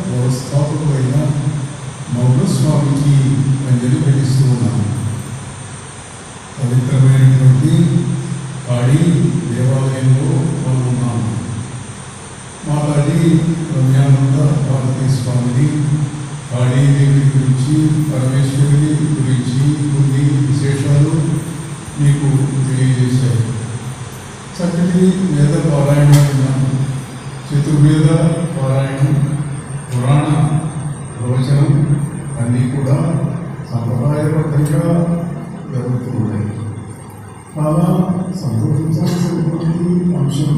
వ్యవస్థాపకుడైన మౌనస్వామికి అంజలి ఘటిస్తూ ఉన్నాను పవిత్రమైనటువంటి కాళీ దేవాలయంలో పాల్గొన్నాను మాలాడి రమ్యానంద భారతీ స్వామిని కాళీదేవి గురించి పరమేశ్వరుని గురించి కొన్ని విశేషాలు మీకు తెలియజేశారు చక్కటి వేద పారాయణం విన్నాను చతుర్వేద పారాయణం పురాణ ప్రవచనం అన్నీ కూడా సంప్రదాయబద్ధంగా జరుగుతూ ఉన్నాయి చాలా సంతోషించాల్సినటువంటి అంశం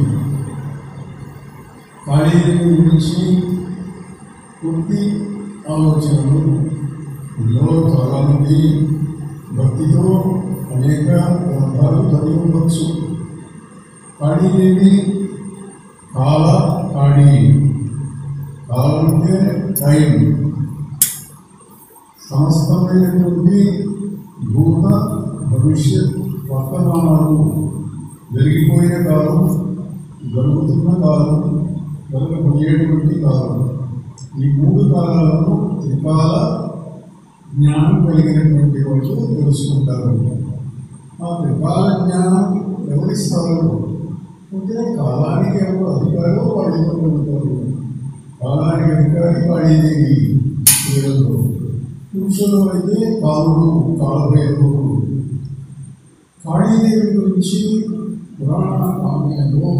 కాళీదేవి గురించి పూర్తి ఆలోచనలు ఇందులో చాలామంది భక్తితో అనేక గ్రంథాలు చదివి ఉండొచ్చు కాళీదేవి కాల కాళీ కాలం అంటే టైం సమస్తమైనటువంటి భూత భవిష్యత్ వర్తమానాలు జరిగిపోయిన కాలం జరుగుతున్న కాలం జరగబోయేటువంటి కాలం ఈ మూడు కాలాలను త్రికాల జ్ఞానం కలిగినటువంటి వాళ్ళు తెలుసుకుంటారు ఆ త్రికాల జ్ఞానం ఎవరిస్తారు అంటే కాలానికి ఎవరు అధికారో వాళ్ళు ఇవ్వగలుగుతారు కాలానికి అధికారి వాడేదేవి స్త్రీలలో పురుషులు అయితే కాలుడు కాలభైరవుడు కాళీదేవి గురించి పురాణ కామ్యంలో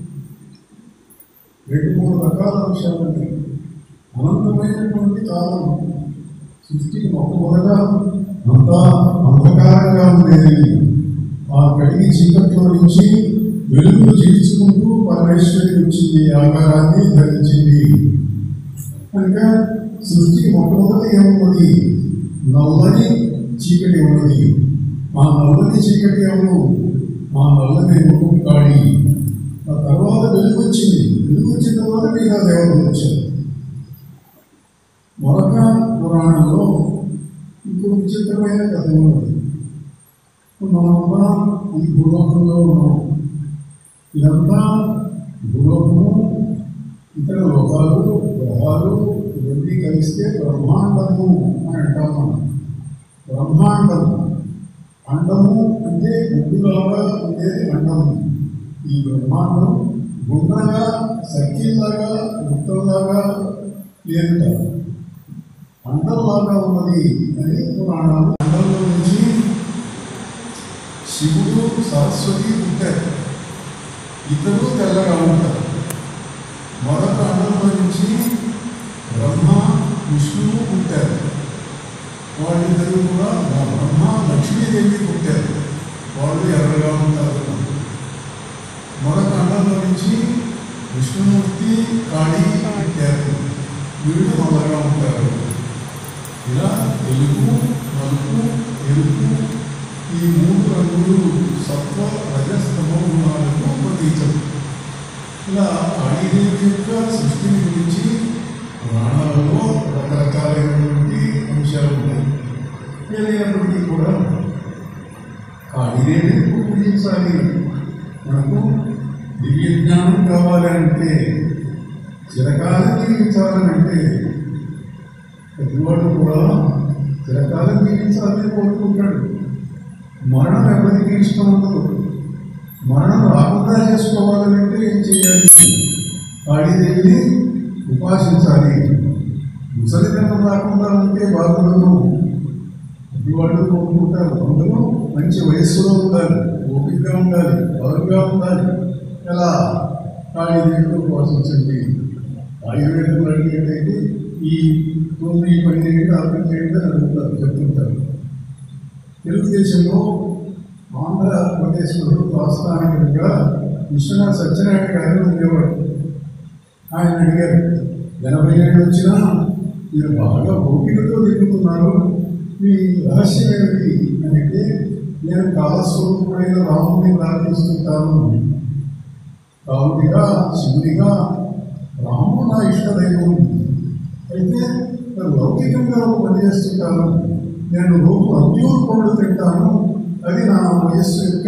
రెండు మూడు రకాల అంశాలు ఉన్నాయి అనంతమైనటువంటి కాలం సృష్టికి మొట్టమొదట అంతా అంధకారంగా ఉండేది ఆ కడిగి చీకట్లో నుంచి వెలుగును జీవించుకుంటూ పరమేశ్వరి వచ్చింది ఆకారాన్ని ధరించింది కనుక సృష్టికి మొట్టమొదటి ఏమున్నది నల్లని చీకటి ఉన్నది ఆ నల్లని చీకటి ఎవరు ఆ నల్లని రూపం కాడి ఆ తర్వాత వెలుగు వచ్చింది వెలుగు వచ్చిన తర్వాత మిగతా దేవతలు వచ్చారు మరొక పురాణంలో ఇంకో విచిత్రమైన కథ ఉన్నది మనమంతా ఈ భూలోకంలో ఉన్నాం ఇదంతా భూలోకము ఇతర లోకాలు గ్రహాలు ఇవన్నీ కలిస్తే బ్రహ్మాండము అని అంటాం మనం బ్రహ్మాండము అండము అంటే గుడ్డులాగా ఉండేది అండము ఈ బ్రహ్మాండం గుండ్రగా సర్కిల్లాగా వృత్తంలాగా లేదుట అండంలాగా ఉన్నది అని పురాణాలు అండంలో నుంచి శివుడు సరస్వతి పుట్టారు ఇద్దరు తెల్లగా ఉంటారు మరొక అండంలో నుంచి బ్రహ్మ విష్ణువు పుట్టారు వాళ్ళిద్దరూ కూడా మా బ్రహ్మ లక్ష్మీదేవి పుట్టారు వాళ్ళు ఎర్రగా ఉంటారు మరొక అండంలో నుంచి విష్ణుమూర్తి కాళీ పుట్టారు వీళ్ళు నల్లగా ఉంటారు ఇలా తెలుగు నలుపు ఎరుపు ఈ మూడు రంగులు సత్వ రజస్తమో గుణాలకు ప్రతీకం ఇలా కాళీదేవి యొక్క సృష్టిని గురించి పురాణాలలో రకరకాలైనటువంటి అంశాలు ఉన్నాయి ఏదైనప్పటికీ కూడా కాళీదేవిని పూజించాలి మనకు దివ్య జ్ఞానం కావాలంటే చిరకాలం జీవించాలనంటే ప్రతివాడు కూడా చిరకాలం జీవించాలని కోరుకుంటాడు మరణం ఎవరికి ఇష్టం ఉండదు మరణం రాకుండా చేసుకోవాలంటే ఏం చేయాలి కాళీదేవిని ఉపాసించాలి ముసలితనం రాకుండా ఉంటే బాగుండదు ప్రతివాడు కోరుకుంటారు అందరూ మంచి వయస్సులో ఉండాలి ఓపికగా ఉండాలి బలంగా ఉండాలి ఎలా కాళీదేవిని ఉపాసించండి ఆయుర్వేదంలో అడిగేటైతే ఈ తొమ్మిది పన్నెండు ఆరోగ్యం చేయండి అని అడుగుతారు చెప్తుంటారు తెలుగుదేశంలో ఆంధ్రప్రదేశ్లో రాష్ట్రానికిగా విశ్వనాథ్ సత్యనారాయణ గారు ఉండేవాడు ఆయన అడిగారు ఎనభై ఏళ్ళు వచ్చినా మీరు బాగా ఓపికతో దిగుతున్నారు మీ రహస్యం ఏమిటి అని అంటే నేను కాలస్వరూపుడైన రాముడిని ప్రార్థిస్తుంటాను రాముడిగా శివుడిగా రాముడు నా ఇష్టదైవం అయితే నేను లౌకికంగా పనిచేస్తుంటాను నేను రోజు అంజూరు పండ్లు తింటాను అది నా వయస్సు యొక్క